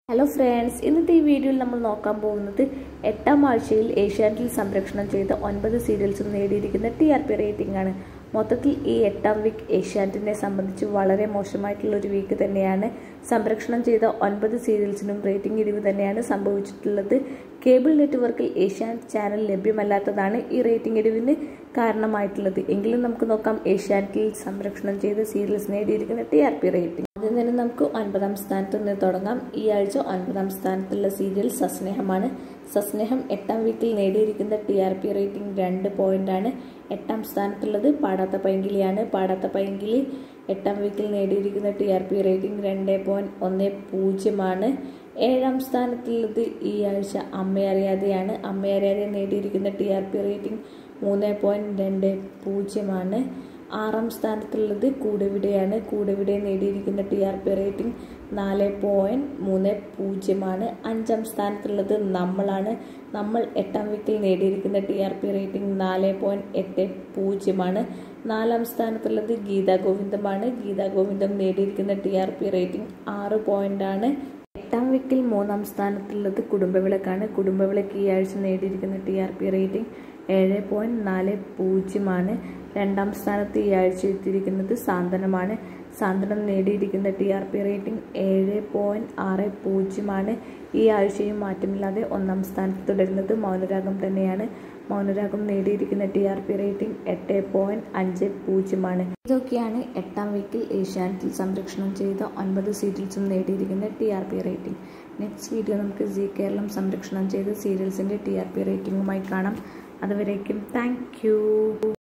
hello friends ഇന്നത്തെ ഈ വീഡിയോയിൽ നമ്മൾ നോക്കാൻ പോകുന്നത് എട്ടാം ആഴ്ചയിൽ ഏഷ്യാനെറ്റിൽ സംരക്ഷണം ചെയ്ത ഒൻപത് സീരിയൽസും നേടിയിരിക്കുന്ന ടി ആർ പി റേറ്റിംഗ് ആണ് മൊത്തത്തിൽ ഈ എട്ടാം വീക്ക് ഏഷ്യാനെറ്റിനെ സംബന്ധിച്ച് വളരെ മോശമായിട്ടുള്ള ഒരു വീക്ക് തന്നെയാണ് സംരക്ഷണം ചെയ്ത ഒൻപത് സീരിയൽസിനും റേറ്റിംഗ് ഇടിവ് തന്നെയാണ് സംഭവിച്ചിട്ടുള്ളത് കേബിൾ നെറ്റ്വർക്കിൽ ഏഷ്യാനെറ്റ് ചാനൽ ലഭ്യമല്ലാത്തതാണ് ഈ റേറ്റിംഗ് ഇടിവിന് കാരണമായിട്ടുള്ളത് എങ്കിലും നമുക്ക് നോക്കാം ഏഷ്യാനെറ്റിൽ സംരക്ഷണം ചെയ്ത സീരിയൽസ് നേടിയിരിക്കുന്ന ടി ആർ പി റേറ്റിംഗ് ആദ്യം തന്നെ നമുക്ക് ഒൻപതാം സ്ഥാനത്ത് നിന്ന് തുടങ്ങാം ഈ ആഴ്ച ഒൻപതാം സ്ഥാനത്തുള്ള സീരിയൽ സസ്നേഹമാണ് സസ്നേഹം എട്ടാം വീക്കിൽ നേടിയിരിക്കുന്ന ടി ആർ പി റേറ്റിംഗ് രണ്ട് പോയിന്റാണ് എട്ടാം സ്ഥാനത്തുള്ളത് പാടാത്ത പൈങ്കിളിയാണ് പാടാത്ത പൈങ്കിളി എട്ടാം വീക്കിൽ നേടിയിരിക്കുന്ന ടി ആർ പി റേറ്റിംഗ് രണ്ട് പോയിന്റ് ഒന്ന് പൂജ്യമാണ് ഏഴാം സ്ഥാനത്തുള്ളത് ഈ ആഴ്ച അമ്മയറിയാതെയാണ് അമ്മയറിയാതെ നേടിയിരിക്കുന്ന ടി ആർ പി റേറ്റിംഗ് മൂന്ന് പോയിന്റ് രണ്ട് പൂജ്യമാണ് ആറാം സ്ഥാനത്തുള്ളത് കൂടെവിടെയാണ് കൂടെവിടെ നേടിയിരിക്കുന്ന ടി ആർ പി റേറ്റിംഗ് നാല് പോയിന്റ് മൂന്ന് പൂജ്യമാണ് അഞ്ചാം സ്ഥാനത്തുള്ളത് നമ്മളാണ് നമ്മൾ എട്ടാം വീക്കിൽ നേടിയിരിക്കുന്ന ടി ആർ പി റേറ്റിംഗ് നാല് പോയിന്റ് എട്ട് പൂജ്യമാണ് നാലാം സ്ഥാനത്തുള്ളത് ഗീതാ ഗോവിന്ദമാണ് ഗീതാ ഗോവിന്ദം നേടിയിരിക്കുന്ന ടി ആർ പി റേറ്റിംഗ് ആറ് പോയിന്റാണ് എട്ടാം വീക്കിൽ മൂന്നാം സ്ഥാനത്തുള്ളത് കുടുംബവിളക്കാണ് കുടുംബവിളക്ക് ഈ ആഴ്ച നേടിയിരിക്കുന്ന ടി ആർ പി റേറ്റിംഗ് ഏഴ് പോയിന്റ് നാല് പൂജ്യമാണ് രണ്ടാം സ്ഥാനത്ത് ഈ ആഴ്ച എത്തിയിരിക്കുന്നത് സാന്ത്വനമാണ് സാന്ത്വനം നേടിയിരിക്കുന്ന ടി ആർ പി റേറ്റിംഗ് ഏഴ് പോയിന്റ് ആറ് പൂജ്യമാണ് ഈ ആഴ്ചയും മാറ്റമില്ലാതെ ഒന്നാം സ്ഥാനത്ത് തുടരുന്നത് മൗനരാഗം തന്നെയാണ് മൗനരാഗം നേടിയിരിക്കുന്ന ടി ആർ പി റേറ്റിംഗ് എട്ട് പോയിന്റ് അഞ്ച് പൂജ്യമാണ് ഇതൊക്കെയാണ് എട്ടാം വീക്കിൽ ഏഷ്യാനെറ്റിൽ സംരക്ഷണം ചെയ്ത ഒൻപത് സീരിയൽസും നേടിയിരിക്കുന്ന T R P rating next video നമുക്ക് സി കേരളം സംരക്ഷണം ചെയ്ത സീരിയൽസിൻ്റെ ടി ആർ പി റേറ്റിംഗുമായി കാണാം അതുവരേക്കും താങ്ക്